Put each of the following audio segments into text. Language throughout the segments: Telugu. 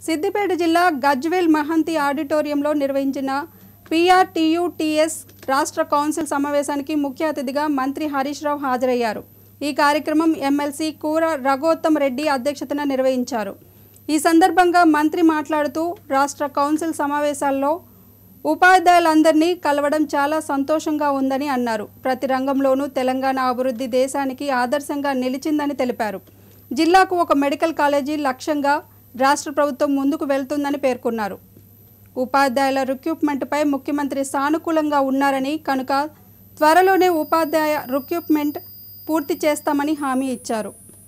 సిద్దిపేట జిల్లా గజ్వేల్ మహంతి ఆడిటోరియంలో నిర్వహించిన పిఆర్టీయుటిఎస్ రాష్ట్ర కౌన్సిల్ సమావేశానికి ముఖ్య అతిథిగా మంత్రి హరీష్ రావు హాజరయ్యారు ఈ కార్యక్రమం ఎమ్మెల్సీ కూర రఘోత్తమ్ రెడ్డి అధ్యక్షతన నిర్వహించారు ఈ సందర్భంగా మంత్రి మాట్లాడుతూ రాష్ట్ర కౌన్సిల్ సమావేశాల్లో ఉపాధ్యాయులందరినీ కలవడం చాలా సంతోషంగా ఉందని అన్నారు ప్రతి రంగంలోనూ తెలంగాణ అభివృద్ధి దేశానికి ఆదర్శంగా నిలిచిందని తెలిపారు జిల్లాకు ఒక మెడికల్ కాలేజీ లక్ష్యంగా రాష్ట్ర ప్రభుత్వం ముందుకు వెళ్తుందని పేర్కొన్నారు ఉపాధ్యాయుల రిక్రూట్మెంట్పై ముఖ్యమంత్రి సానుకూలంగా ఉన్నారని కనుక త్వరలోనే ఉపాధ్యాయ రిక్రూట్మెంట్ పూర్తి చేస్తామని హామీ ఇచ్చారు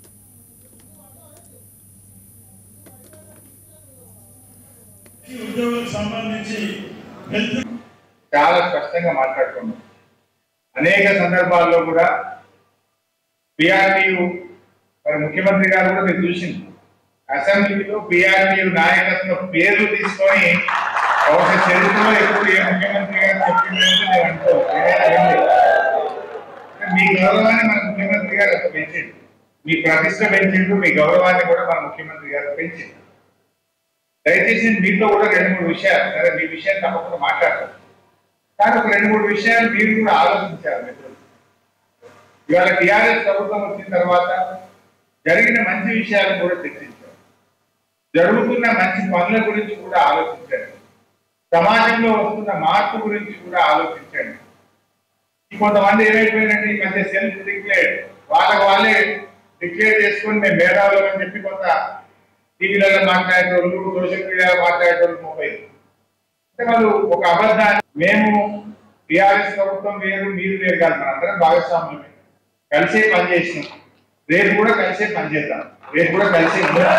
ఈ ఉద్యోగులకు సంబంధించి హెల్త్ చాలా స్పష్టంగా మాట్లాడుకున్నాం అనేక సందర్భాల్లో కూడా పిఆర్టీయు మరి ముఖ్యమంత్రి గారు కూడా మీరు చూసింది అసెంబ్లీలో పిఆర్టీయు నాయకత్వ పేర్లు తీసుకొని ఒక చరిత్రలో ఎప్పుడు ఏ ముఖ్యమంత్రి గారు చెప్పిందంటే నేను అనుకో ఏదైనా వినలేదు. మీ గౌరవాన్ని మన ముఖ్యమంత్రి గారు అంత పెంచిండు మీ ప్రతిష్ట పెంచిండు మీ గౌరవాన్ని కూడా మన ముఖ్యమంత్రి గారు పెంచిండు దయచేసి మీతో కూడా రెండు మూడు విషయాలు సరే మీ విషయం తప్పకుండా మాట్లాడతాం కానీ ఒక రెండు మూడు విషయాలు మీరు కూడా ఆలోచించారు మిత్రులు ఇవాళ టిఆర్ఎస్ ప్రభుత్వం వచ్చిన తర్వాత జరిగిన మంచి విషయాలను కూడా చర్చించారు జరుగుతున్న మంచి పనుల గురించి కూడా ఆలోచించండి సమాజంలో వస్తున్న మార్పు గురించి కూడా ఆలోచించండి ఈ కొంతమంది ఏమైపోయినట్టు ఈ మధ్య సెల్ఫ్ డిక్లేర్ వాళ్ళకి వాళ్ళే డిక్లేర్ చేసుకొని మేము మేధావులం అని చెప్పి కొంత టీవీలలో మాట్లాడేటోళ్ళు సోషల్ మీడియాలో మాట్లాడేటోళ్ళు మొబైల్ అంటే వాళ్ళు ఒక అబద్ధాన్ని మేము టిఆర్ఎస్ ప్రభుత్వం వేరు మీరు వేరు కాదు మన అందరం భాగస్వామ్యమే కలిసే పనిచేసినాం రేపు కూడా కలిసే పనిచేద్దాం రేపు కూడా కలిసే ఉందాం.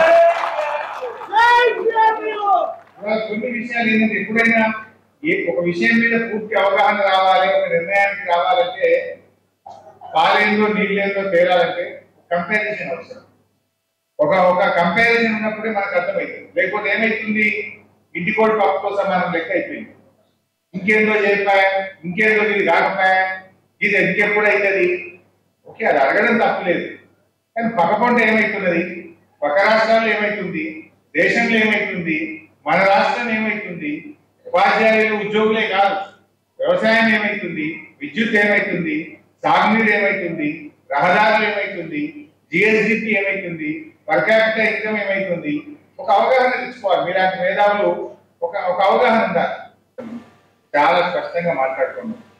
ఇవాళ కొన్ని విషయాలు ఏంటంటే ఎప్పుడైనా ఏ ఒక విషయం మీద పూర్తి అవగాహన రావాలి ఒక నిర్ణయానికి రావాలంటే పాలేందో నీళ్ళేందో తేలాలంటే కంపారిజన్ అవసరం ఒక ఒక కంపారిజన్ ఉన్నప్పుడే మనకు అర్థమవుతుంది లేకపోతే ఏమైతుంది ఇంటి కోడి పప్పు కోసం మనం లెక్క అయిపోయింది ఇంకేందో చెప్పాయా ఇంకేందో ఇది కాకపోయా ఇది ఇంకెప్పుడు అవుతుంది ఓకే అది అడగడం తప్పలేదు కానీ పక్కపొంట ఏమైతున్నది పక్క రాష్ట్రాల్లో ఏమైతుంది దేశంలో ఏమైతుంది మన రాష్ట్రం ఏమైతుంది ఉపాధ్యాయులు ఉద్యోగులే కాదు వ్యవసాయం ఏమైతుంది విద్యుత్ ఏమైతుంది సాగునీరు ఏమైతుంది రహదారులు ఏమైతుంది జిఎస్డిపి ఏమైతుంది పర్ క్యాపిటల్ ఇన్కమ్ ఏమైతుంది ఒక అవగాహన తెచ్చుకోవాలి మీలాంటి మేధావులు ఒక ఒక అవగాహన ఉండాలి చాలా స్పష్టంగా మాట్లాడుకున్నాం